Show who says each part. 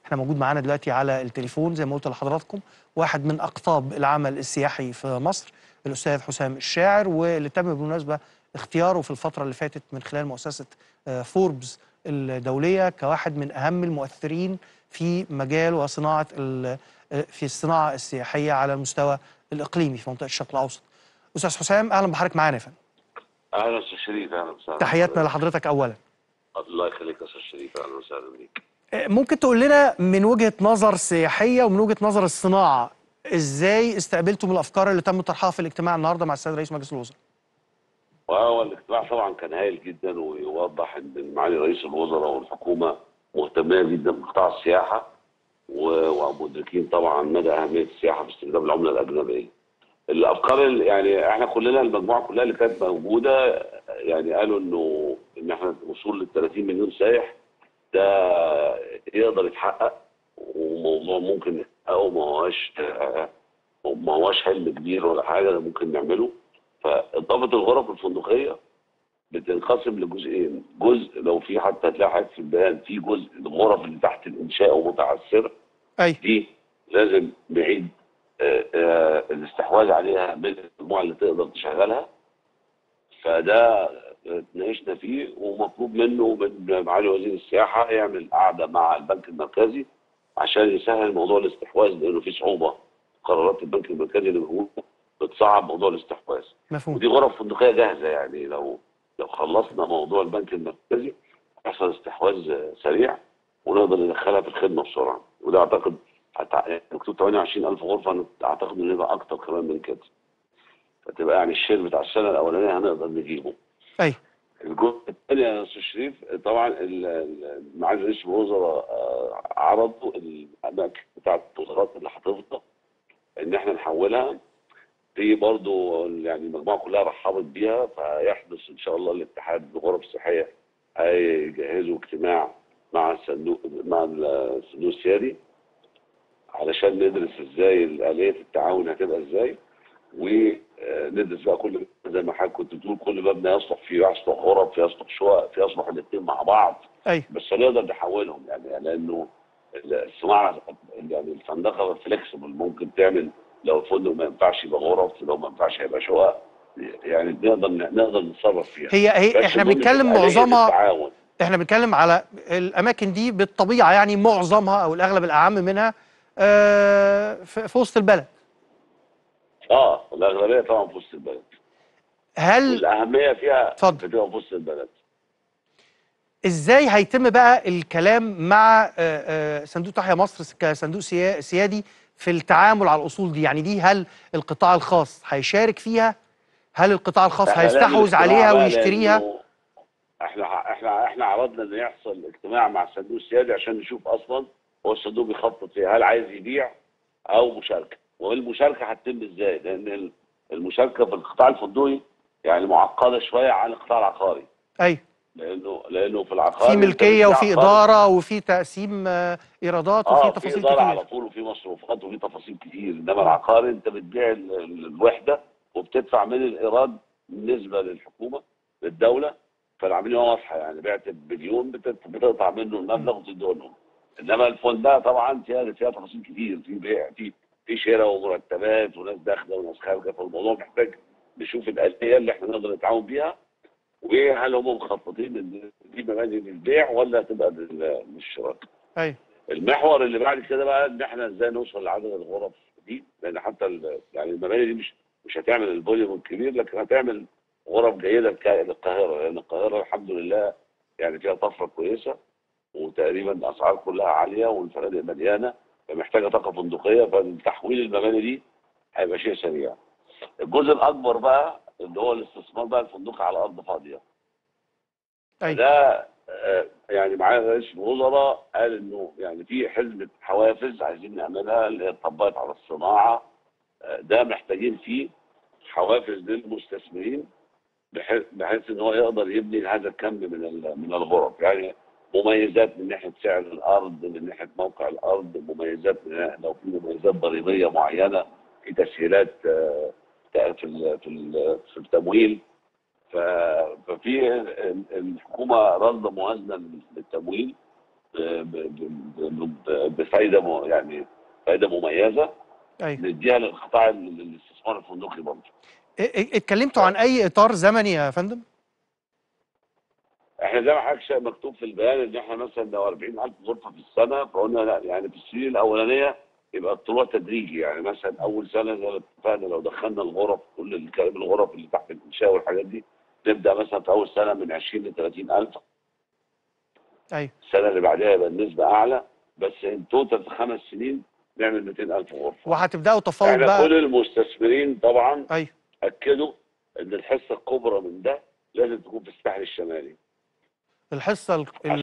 Speaker 1: احنا موجود معانا دلوقتي على التليفون زي ما قلت لحضراتكم واحد من اقطاب العمل السياحي في مصر الاستاذ حسام الشاعر واللي تم بالمناسبه اختياره في الفتره اللي فاتت من خلال مؤسسه آه، فوربس الدوليه كواحد من اهم المؤثرين في مجال وصناعه ال- آه، في الصناعه السياحيه على المستوى الاقليمي في منطقه الشرق الاوسط. استاذ حسام اهلا بحضرتك معانا يا فندم.
Speaker 2: اهلا استاذ شريف اهلا وسهلا
Speaker 1: تحياتنا لحضرتك اولا.
Speaker 2: الله يخليك يا استاذ شريف اهلا وسهلا بيك
Speaker 1: ممكن تقول لنا من وجهة نظر سياحية ومن وجهة نظر الصناعة ازاي استقبلتم الافكار اللي تم طرحها في الاجتماع النهارده مع السيد رئيس مجلس الوزراء
Speaker 2: وهو الاجتماع طبعا كان هايل جدا ويوضح ان معالي رئيس الوزراء والحكومه مهتميه جدا بقطاع السياحه و- ومدركين طبعا مدى اهميه السياحه في استخدام العمله الاجنبيه. الافكار اللي يعني احنا كلنا المجموعه كلها اللي كانت موجوده يعني قالوا انه ان احنا الوصول لل 30 مليون سائح ده يقدر يتحقق وموضوع ممكن نحققه ما هوش ما هوش حلم كبير ولا حاجه ده ممكن نعمله فاضافه الغرف الفندقيه بتنقسم لجزئين جزء لو في حتى هتلاقي حاجه في البيان في جزء الغرف اللي تحت الانشاء ومتعثره
Speaker 1: اي
Speaker 2: دي لازم نعيد آه، آه، الاستحواذ عليها من المجموعه اللي تقدر تشغلها فده آه، اتناقشنا فيه ومطلوب منه من معالي وزير السياحه يعمل قعده مع البنك المركزي عشان يسهل موضوع الاستحواذ لانه في صعوبه قرارات البنك المركزي اللي بيقول بتصعب موضوع الاستحواذ
Speaker 1: مفهوم
Speaker 2: ودي غرف فندقيه جاهزه يعني لو لو خلصنا موضوع البنك المركزي يحصل استحواذ سريع ونقدر ندخلها في الخدمه بسرعه وده اعتقد هتع- مكتوب 28000 غرفه أنا اعتقد انه يبقى اكتر كمان من كده فتبقى يعني الشير بتاع السنه الاولانيه هنقدر نجيبه
Speaker 1: اي
Speaker 2: الجزء الثاني يا استاذ شريف طبعا ال- ال- معالي رئيس الوزراء آه، عرضوا الاماكن بتاعت الوزارات اللي هتفضى ان احنا نحولها دي برضو يعني المجموعه كلها رحبت بيها فيحدث ان شاء الله الاتحاد الغرف الصحيه هيجهزوا اجتماع مع الصندوق مع الصندوق السيادي علشان ندرس ازاي آلية التعاون هتبقى ازاي وندرس بقى كل زي ما حضرتك كنت بتقول كل مبنى يصلح فيه يصلح غرف يصلح شقق يصلح الاثنين مع بعض
Speaker 1: اي
Speaker 2: بس هنقدر نحولهم يعني لانه الصناعه يعني الفندقه فليكسبل ممكن تعمل لو الفندق ما ينفعش يبقى غرف لو ما ينفعش يبقى شقق يعني نقدر نقدر نتصرف فيها
Speaker 1: هي هي
Speaker 2: بس
Speaker 1: احنا
Speaker 2: المهم
Speaker 1: بنتكلم
Speaker 2: تبقى آلية
Speaker 1: معظمها
Speaker 2: التعاون
Speaker 1: احنا بنتكلم على الاماكن دي بالطبيعه يعني معظمها او الاغلب الاعم منها آه، في في وسط البلد
Speaker 2: اه الاغلبيه طبعا في وسط البلد
Speaker 1: هل
Speaker 2: والاهميه فيها
Speaker 1: اتفضل.
Speaker 2: بتبقى في وسط البلد
Speaker 1: ازاي هيتم بقى الكلام مع آه، آه، صندوق تحيا مصر كصندوق سيا- سيادي في التعامل على الاصول دي يعني دي هل القطاع الخاص هيشارك فيها هل القطاع الخاص
Speaker 2: إحنا نعمل
Speaker 1: هيستحوذ
Speaker 2: اجتماع
Speaker 1: عليها
Speaker 2: بقى
Speaker 1: ويشتريها
Speaker 2: لأنه احنا احنا احنا عرضنا ان يحصل اجتماع مع الصندوق السيادي عشان نشوف اصلا هو الصندوق بيخطط ايه هل عايز يبيع او مشاركه والمشاركه هتتم ازاي لان ال- المشاركه في القطاع الفندقي يعني معقده شويه عن القطاع العقاري
Speaker 1: اي
Speaker 2: لانه لانه في العقاري
Speaker 1: في
Speaker 2: أنت
Speaker 1: ملكيه
Speaker 2: بتبيع
Speaker 1: وفي
Speaker 2: عقار.
Speaker 1: اداره وفي تقسيم آه، ايرادات وفي
Speaker 2: اه في
Speaker 1: تفاصيل
Speaker 2: اداره على
Speaker 1: كتير
Speaker 2: طول وفي مصروفات وفي تفاصيل كتير انما العقار انت بتبيع ال- ال- الوحده وبتدفع من الايراد بالنسبه للحكومه للدوله فالعمليه واضحه يعني بعت بمليون بتت- بتقطع منه المبلغ وتديه لهم انما الفندق طبعا فيها فيها تفاصيل كتير في بيع في في شراء ومرتبات وناس داخله وناس خارجه فالموضوع محتاج نشوف الاليه اللي احنا نقدر نتعاون بيها وهل هم مخططين ان دي مباني للبيع ولا تبقى لل- للشراء
Speaker 1: اي
Speaker 2: المحور اللي بعد كده بقى ان احنا ازاي نوصل لعدد الغرف دي لان حتى ال- يعني المباني دي مش مش هتعمل الفوليوم الكبير لكن هتعمل غرف جيده لك- للقاهره لان القاهره الحمد لله يعني فيها طفره كويسه وتقريبا الاسعار كلها عاليه والفنادق مليانه فمحتاجه طاقه فندقيه فتحويل المباني دي هيبقى شيء سريع. الجزء الاكبر بقى اللي هو الاستثمار بقى الفندقي على ارض فاضيه.
Speaker 1: اي
Speaker 2: ده آه، يعني معايا رئيس الوزراء قال انه يعني في حزمه حوافز عايزين نعملها اللي هي اتطبقت على الصناعه آه، ده محتاجين فيه حوافز للمستثمرين بحيث بحيث ان هو يقدر يبني هذا الكم من ال- من الغرف يعني مميزات من ناحيه سعر الارض من ناحيه موقع الارض مميزات من ناحية لو في مميزات ضريبيه معينه في تسهيلات آه، في ال- في ال- في التمويل ف- ففي ال- الحكومه رصد موازنه للتمويل ب- ب- ب- ب- بفايده م- يعني فايده مميزه
Speaker 1: ايوه
Speaker 2: نديها للقطاع ال- الاستثمار الفندقي برضه
Speaker 1: ا- ا- اتكلمتوا عن اي اطار زمني يا فندم
Speaker 2: احنا زي ما حضرتك شايف مكتوب في البيان ان احنا مثلا لو 40000 غرفه في السنه فقلنا لا يعني في السنين الاولانيه يبقى الطلوع تدريجي يعني مثلا اول سنه زي ما اتفقنا لو دخلنا الغرف كل الكلام الغرف اللي تحت الانشاء والحاجات دي نبدا مثلا في اول سنه من 20 ل 30000
Speaker 1: ايوه
Speaker 2: السنه اللي بعدها يبقى النسبه اعلى بس ان توتال في خمس سنين نعمل 200000 غرفه
Speaker 1: وهتبداوا تفاوض
Speaker 2: احنا
Speaker 1: بقى
Speaker 2: كل المستثمرين طبعا
Speaker 1: ايوه
Speaker 2: اكدوا ان الحصه الكبرى من ده لازم تكون في الساحل الشمالي
Speaker 1: الحصه ال-